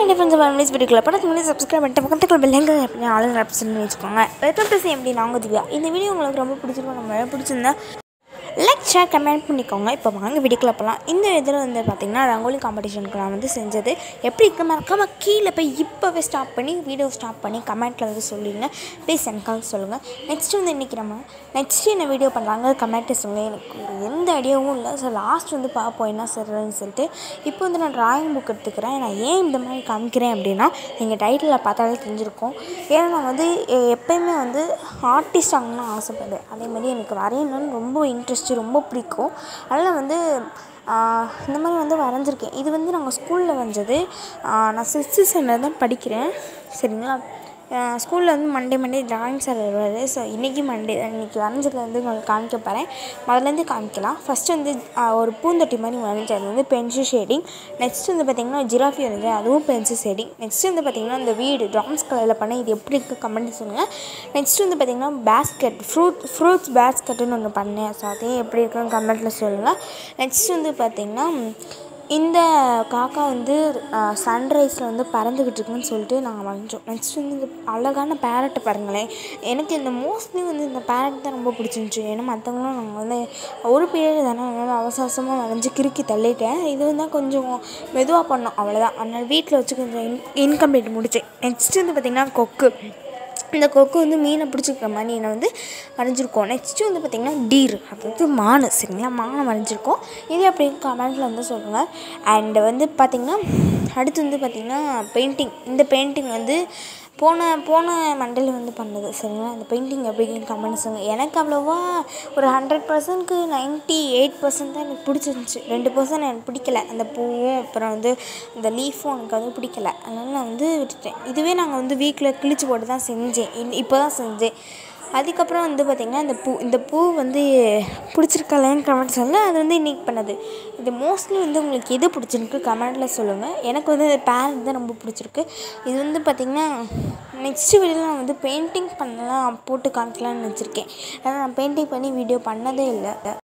mind friends families வீடியோக்குள்ள படத்துக்கு முன்னாடி சப்ஸ்கிரைப் பண்ணிட்டு பக்கத்துக்குள்ள பெல்லைங்க அப்படின்னு ஆளுங்க ரெப்ரசன்ட் வச்சுக்கோங்க வெல்கம் டு சேம் டி நாங்கள் திவ்யா இந்த வீடியோ உங்களுக்கு ரொம்ப பிடிச்சிருக்கோம் நம்ம பிடிச்சிருந்தா லைக் ஷேர் கமெண்ட் பண்ணிக்கோங்க இப்போ வாங்க வீடியோக்குள்ள போகலாம் இந்த இதில் வந்து பார்த்திங்கன்னா ரங்கோலி காம்படிஷனுக்கு நான் வந்து செஞ்சது எப்படி இருக்க மறக்காம கீழே போய் இப்போவே ஸ்டாப் பண்ணி வீடியோ ஸ்டாப் பண்ணி கமெண்ட்டில் வந்து சொல்லிடுங்க ப்ளீஸ் எனக்காக சொல்லுங்கள் நெக்ஸ்ட் வந்து இன்றைக்கி நம்ம நெக்ஸ்ட் என்ன வீடியோ பண்ணுறாங்க கமெண்ட்டை சொல்லுங்கள் எனக்கு ஒரு எந்த ஐடியாவும் இல்லை ஸோ லாஸ்ட் வந்து பார்ப்போம் என்ன சொல்கிறேன்னு சொல்லிட்டு இப்போ வந்து நான் ட்ராயிங் புக் எடுத்துக்கிறேன் நான் ஏன் இந்த மாதிரி காமிக்கிறேன் அப்படின்னா நீங்கள் டைட்டிலில் பார்த்தாலே தெரிஞ்சிருக்கும் ஏன்னா நான் வந்து எ- எப்பயுமே வந்து ஆர்டிஸ்ட் ஆகணும்னு ஆசைப்படுவேன் அதே மாதிரி எனக்கு வரையணும்னு ரொம்ப இன்ட்ரெஸ்ட்டு ரொம்ப பிடிக்கும் அதனால் வந்து ஆஹ், இந்த மாதிரி வந்து வரைஞ்சிருக்கேன் இது வந்து நாங்கள் ஸ்கூலில் வரைஞ்சது ஆஹ், நான் சிக்ஸ்த்து ஸ்டாண்டர்ட் தான் படிக்கிறேன் சரிங்களா ஸ்கூலில் வந்து மண்டே மண்டே டிராயிங் சார் வருவார் ஸோ இன்றைக்கி மண்டே இன்றைக்கி வரைஞ்சதை வந்து உங்களுக்கு காமிக்க போகிறேன் முதல்லேருந்து காமிக்கலாம் ஃபஸ்ட்டு வந்து ஆஹ், ஒரு பூந்தொட்டி மாதிரி வரைஞ்சது அது வந்து பென்சில் ஷேடிங் நெக்ஸ்ட் வந்து பார்த்திங்கன்னா ஜிராஃபி வரைஞ்சேன் அதுவும் பென்சில் ஷேடிங் நெக்ஸ்ட் வந்து பார்த்திங்கன்னா இந்த வீடு டான்ஸ் கலரில் பண்ண இது எப்படி இருக்குது கமெண்ட் சொல்லுங்கள் நெக்ஸ்ட் வந்து பார்த்திங்கன்னா பேஸ்கெட் ஃப்ரூட் ஃப்ரூட்ஸ் பேஸ்கெட்டுன்னு ஒன்று பண்ணேன் ஸோ அதையும் எப்படி இருக்குன்னு கமெண்ட்டில் சொல்லுங்கள் நெக்ஸ்ட் வந்து பார்த்திங்கன்னா இந்த காக்கா வந்து சன்ரைஸில் வந்து பறந்துக்கிட்டு இருக்குன்னு சொல்லிட்டு நாங்கள் வரைஞ்சோம் நெக்ஸ்ட் வந்து இந்த அழகான பேரட்டை பாருங்களேன் எனக்கு இந்த மோஸ்ட்லி வந்து இந்த பேரட் தான் ரொம்ப பிடிச்சிருந்துச்சி ஏன்னா மற்றவங்களும் நாங்கள் வந்து ஒரு பீரியட் தானே அதனால் அவசர அவசரமாக வரைஞ்சி கிறுக்கி தள்ளிட்டேன் இது வந்து கொஞ்சம் மெதுவாக பண்ணோம் அவ்வளோதான் அதனால் வீட்டில் வச்சு கொஞ்சம் இன் இன்கம்ப்ளீட் முடித்தேன் நெக்ஸ்ட் வந்து பார்த்திங்கன்னா கொக்கு இந்த கொக்கு வந்து மீனை பிடிச்சிக்கிற மாதிரி என்னை வந்து வரைஞ்சிருக்கோம் நெக்ஸ்ட்டு வந்து பார்த்திங்கன்னா டீர் அதாவது மான் சரிங்களா மானை வரைஞ்சிருக்கோம் இது அப்படின்னு கமெண்ட்டில் வந்து சொல்லுங்கள் அண்ட் வந்து பார்த்திங்கன்னா அடுத்து வந்து பார்த்திங்கன்னா பெயிண்டிங் இந்த பெயிண்டிங் வந்து போன போன மண்டல் வந்து பண்ணது சரிங்களா இந்த பெயிண்டிங் எப்படின்னு கமெண்ட் சொல்லுங்கள் எனக்கு அவ்வளோவா ஒரு ஹண்ட்ரட் பர்சன்ட்க்கு நைன்ட்டி எயிட் பர்சன்ட் தான் எனக்கு பிடிச்சிருந்துச்சி ரெண்டு பர்சன்ட் எனக்கு பிடிக்கல அந்த பூவும் அப்புறம் வந்து இந்த லீஃபும் எனக்கு வந்து பிடிக்கல அதனால நான் வந்து விட்டுட்டேன் இதுவே நாங்கள் வந்து வீட்டில் கிழிச்சு போட்டு தான் செஞ்சேன் இப்போ தான் செஞ்சேன் அதுக்கப்புறம் வந்து பார்த்திங்கன்னா இந்த பூ இந்த பூ வந்து பிடிச்சிருக்கலன்னு கமெண்ட் சொல்லுங்கள் அது வந்து இன்றைக்கி பண்ணது இது மோஸ்ட்லி வந்து உங்களுக்கு எது பிடிச்சிருக்கு கமெண்ட்டில் சொல்லுங்கள் எனக்கு வந்து இந்த பேரட் தான் ரொம்ப பிடிச்சிருக்கு இது வந்து பார்த்திங்கன்னா நெக்ஸ்ட் வீடியோவில் நான் வந்து பெயிண்டிங் பண்ணலாம் போட்டு காமிக்கலாம்னு வச்சுருக்கேன் ஆனால் நான் பெயிண்டிங் பண்ணி வீடியோ பண்ணதே இல்லை